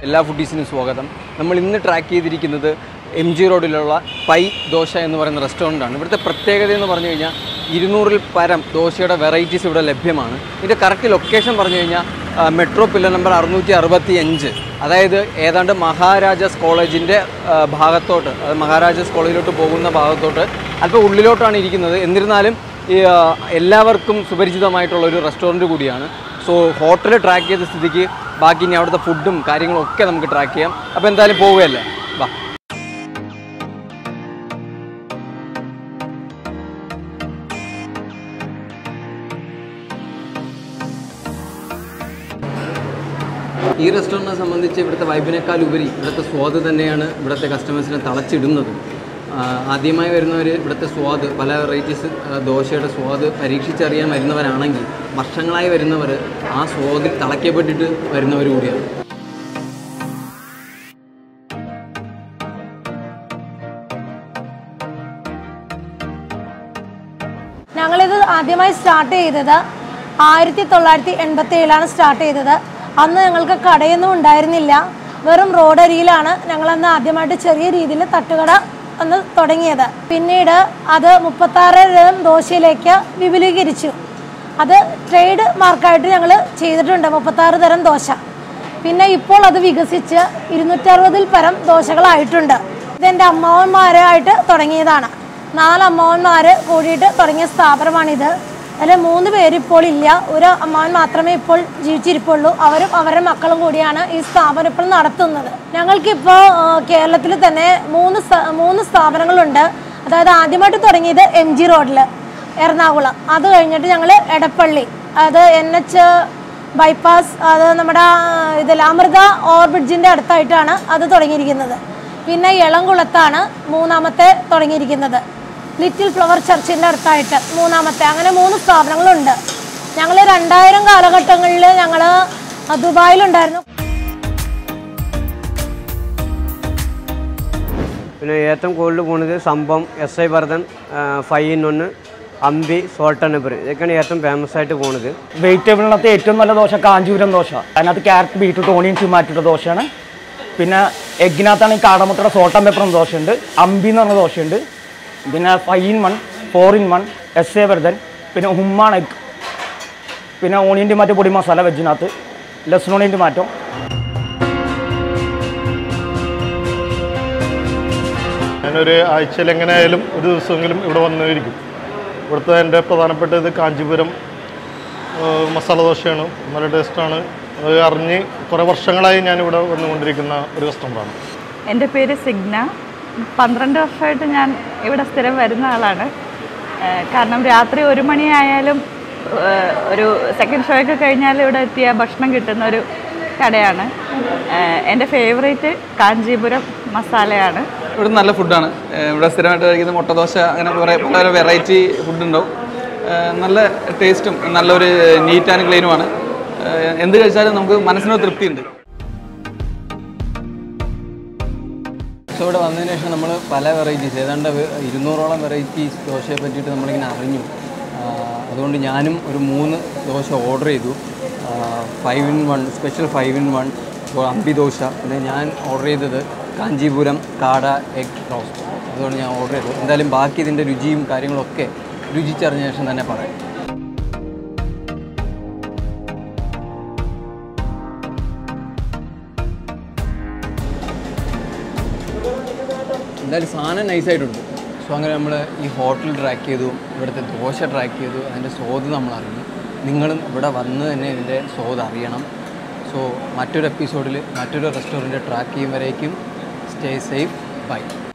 എല്ലാ ഫുഡീസിനും സ്വാഗതം നമ്മൾ ഇന്ന് ട്രാക്ക് ചെയ്തിരിക്കുന്നത് എം ജി റോഡിലുള്ള പൈ ദോശ എന്ന് പറയുന്ന റെസ്റ്റോറൻ്റാണ് ഇവിടുത്തെ പ്രത്യേകത എന്ന് പറഞ്ഞു കഴിഞ്ഞാൽ ഇരുന്നൂറിൽ പരം ദോശയുടെ വെറൈറ്റീസ് ഇവിടെ ലഭ്യമാണ് ഇതിൻ്റെ കറക്റ്റ് ലൊക്കേഷൻ പറഞ്ഞു കഴിഞ്ഞാൽ ആ, മെട്രോ പില്ലർ നമ്പർ അറുന്നൂറ്റി അറുപത്തി അഞ്ച് അതായത് ഏതാണ്ട് മഹാരാജാസ് കോളേജിൻ്റെ ആ, ഭാഗത്തോട്ട് അത് മഹാരാജാസ് കോളേജിലോട്ട് പോകുന്ന ഭാഗത്തോട്ട് അല്പം ഉള്ളിലോട്ടാണ് ഇരിക്കുന്നത് എന്നിരുന്നാലും ഈ ആ, എല്ലാവർക്കും സുപരിചിതമായിട്ടുള്ള ഒരു റെസ്റ്റോറൻറ്റ് കൂടിയാണ് സോ ഹോട്ടൽ ട്രാക്ക് ചെയ്ത സ്ഥിതിക്ക് ബാക്കി ഇനി അവിടുത്തെ ഫുഡും കാര്യങ്ങളും ഒക്കെ നമുക്ക് ട്രാക്ക് ചെയ്യാം അപ്പോൾ എന്തായാലും പോവുകയല്ലേ വാ ഈ റെസ്റ്റോറൻറ്റിനെ സംബന്ധിച്ച് ഇവിടുത്തെ വൈബിനേക്കാൾ ഉപരി ഇവിടുത്തെ സ്വാദ് തന്നെയാണ് ഇവിടുത്തെ കസ്റ്റമേഴ്സിനെ തളച്ചിടുന്നത് ആ, ആദ്യമായി വരുന്നവർ ഇവിടുത്തെ സ്വാദ് പല വെറൈറ്റീസ് ദോശയുടെ സ്വാദ് പരീക്ഷിച്ചറിയാൻ വരുന്നവരാണെങ്കിൽ വർഷങ്ങളായി വരുന്നവർ ആ സ്വാദിൽ തളയ്ക്കപ്പെട്ടിട്ട് വരുന്നവർ കൂടിയാണ് ഞങ്ങളിത് ആദ്യമായി സ്റ്റാർട്ട് ചെയ്തത് ആയിരത്തി തൊള്ളായിരത്തി എൺപത്തി ഏഴിലാണ് സ്റ്റാർട്ട് ചെയ്തത് അന്ന് ഞങ്ങൾക്ക് കടയൊന്നും ഉണ്ടായിരുന്നില്ല വെറും റോഡരിയിലാണ് ഞങ്ങളന്ന് ആദ്യമായിട്ട് ചെറിയ രീതിയിൽ തട്ടുകട അന്ന് തുടങ്ങിയത് പിന്നീട് അത് മുപ്പത്താറ് തരം ദോശയിലേക്ക് വിപുലീകരിച്ചു അത് ട്രേഡ് മാർക്കായിട്ട് ഞങ്ങൾ ചെയ്തിട്ടുണ്ട് മുപ്പത്താറ് തരം ദോശ പിന്നെ ഇപ്പോൾ അത് വികസിച്ച് ഇരുന്നൂറ്ററുപതിൽ പരം ദോശകളായിട്ടുണ്ട് ഇതെൻ്റെ അമ്മാവന്മാരായിട്ട് തുടങ്ങിയതാണ് നാല് അമ്മാവന്മാർ കൂടിയിട്ട് തുടങ്ങിയ സ്ഥാപനമാണിത് അതിൽ മൂന്ന് പേര് ഇപ്പോൾ ഇല്ല ഒരു അമ്മാവൻ മാത്രമേ ഇപ്പോൾ ജീവിച്ചിരിപ്പുള്ളൂ അവരും അവരുടെ മക്കളും കൂടിയാണ് ഈ സ്ഥാപനം ഇപ്പോൾ നടത്തുന്നത് ഞങ്ങൾക്കിപ്പോൾ കേരളത്തിൽ തന്നെ മൂന്ന് സ്ഥ- മൂന്ന് സ്ഥാപനങ്ങളുണ്ട് അതായത് ആദ്യമായിട്ട് തുടങ്ങിയത് എം ജി റോഡിൽ എറണാകുളം അത് കഴിഞ്ഞിട്ട് ഞങ്ങൾ എടപ്പള്ളി അത് എൻ എച്ച് ബൈപ്പാസ് അത് നമ്മുടെ ആ, ഇതിൽ അമൃത ഓവർബ്രിഡ്ജിൻ്റെ അടുത്തായിട്ടാണ് അത് തുടങ്ങിയിരിക്കുന്നത് പിന്നെ ഇളംകുളത്താണ് മൂന്നാമത്തെ തുടങ്ങിയിരിക്കുന്നത് ലിറ്റിൽ ഫ്ലവർ ചർച്ചിൻ്റെ അടുത്തായിട്ട് മൂന്നാമത്തെ അങ്ങനെ മൂന്ന് സ്ഥാപനങ്ങളുണ്ട് ഞങ്ങൾ രണ്ടായിരം കാലഘട്ടങ്ങളിൽ ഞങ്ങൾ ദുബായിലുണ്ടായിരുന്നു പിന്നെ ഏറ്റവും കൂടുതൽ പോകുന്നത് സംഭവം S I Bharathan five in ഒന്ന് അമ്പി സോൾട്ട് ആൻഡ് പെപ്പർ ഇതൊക്കെയാണ് ഏറ്റവും ഫേമസ് ആയിട്ട് പോകുന്നത് വെജിറ്റബിളിനകത്ത് ഏറ്റവും നല്ല ദോശ കാഞ്ചീപുരം ദോശ അതിനകത്ത് ക്യാരറ്റ് ബീറ്റ്റൂട്ട് ഓണിയൻ ടൊമാറ്റോയുടെ ദോശയാണ് പിന്നെ എഗ്ഗിനകത്താണ് ഈ കാടമുട്ടയുടെ സോൾട്ട് ആൻഡ് പെപ്പറും ദോശയുണ്ട് അമ്പി എന്ന് പറഞ്ഞ ദോശയുണ്ട് പിന്നെ five in one four in one എസ് എ വെർദൻ പിന്നെ ഹുമ്മാൺ എഗ് പിന്നെ ഓണിയൻ ടൊമാറ്റോ പൊടി മസാല വെജിനകത്ത് ലസ്സൺ ഓണിയൻ ടൊമാറ്റോ ഞാനൊരു ആഴ്ചയിൽ എങ്ങനെയായാലും ഒരു ദിവസമെങ്കിലും ഇവിടെ വന്നിരിക്കും ഇവിടുത്തെ എൻ്റെ പ്രധാനപ്പെട്ട ഇത് കാഞ്ചീപുരം ആ, മസാല ദോശയാണ് നല്ല ടേസ്റ്റാണ് അത് അറിഞ്ഞ് കുറേ വർഷങ്ങളായി ഞാനിവിടെ വന്നുകൊണ്ടിരിക്കുന്ന ഒരു കസ്റ്റമറാണ് എൻ്റെ പേര് സിഗ്ന പന്ത്രണ്ട് വർഷമായിട്ട് ഞാൻ ഇവിടെ സ്ഥിരം വരുന്ന ആളാണ് ഏഹ് കാരണം രാത്രി ഒരു മണിയായാലും ഏഹ് ഒരു സെക്കൻഡ് ഷോ ഒക്കെ കഴിഞ്ഞാൽ ഇവിടെ എത്തിയ ഭക്ഷണം കിട്ടുന്ന ഒരു കടയാണ് ഏഹ് എൻ്റെ ഫേവറേറ്റ് കാഞ്ചീപുരം മസാലയാണ് ഇവിടെ നല്ല ഫുഡാണ് ഏഹ് ഇവിടെ സ്ഥിരമായിട്ട് കഴിക്കുന്ന മുട്ടദോശ അങ്ങനെ കുറേ പല വെറൈറ്റി ഫുഡ് ഉണ്ടാവും ഏഹ് നല്ല ടേസ്റ്റും നല്ലൊരു നീറ്റ് ആൻഡ് ക്ലീനുമാണ് ഏഹ് എന്ത് കഴിച്ചാലും നമുക്ക് മനസ്സിനൊരു തൃപ്തിയുണ്ട് സോ ഇവിടെ വന്നതിന് ശേഷം നമ്മൾ പല വെറൈറ്റീസ് ഏതാണ്ട് വെ- ഇരുന്നൂറോളം വെറൈറ്റീസ് ദോശയെ പറ്റിയിട്ട് നമ്മളിങ്ങനെ അറിഞ്ഞു ആ, അതുകൊണ്ട് ഞാനും ഒരു മൂന്ന് ദോശ ഓർഡർ ചെയ്തു five in one special five in one അമ്പി ദോശ പിന്നെ ഞാൻ ഓർഡർ ചെയ്തത് കാഞ്ചീപുരം കാട എഗ് റോസ്റ്റ് അതുകൊണ്ട് ഞാൻ ഓർഡർ ചെയ്തത് എന്തായാലും ബാക്കി ഇതിൻ്റെ രുചിയും കാര്യങ്ങളൊക്കെ രുചിച്ചറിഞ്ഞ ശേഷം തന്നെ പറയാം എന്തായാലും സാധനം നൈസായിട്ടുണ്ട് സോ അങ്ങനെ നമ്മൾ ഈ ഹോട്ടൽ ട്രാക്ക് ചെയ്തു ഇവിടുത്തെ ദോശ ട്രാക്ക് ചെയ്തു അതിൻ്റെ സ്വാദ് നമ്മൾ അറിഞ്ഞു നിങ്ങളും ഇവിടെ വന്ന് തന്നെ ഇതിൻ്റെ സ്വാദ് അറിയണം സോ മറ്റൊരു എപ്പിസോഡിൽ മറ്റൊരു റെസ്റ്റോറൻറ്റ് ട്രാക്ക് ചെയ്യും വരേക്കും സ്റ്റേ സേഫ് ബൈ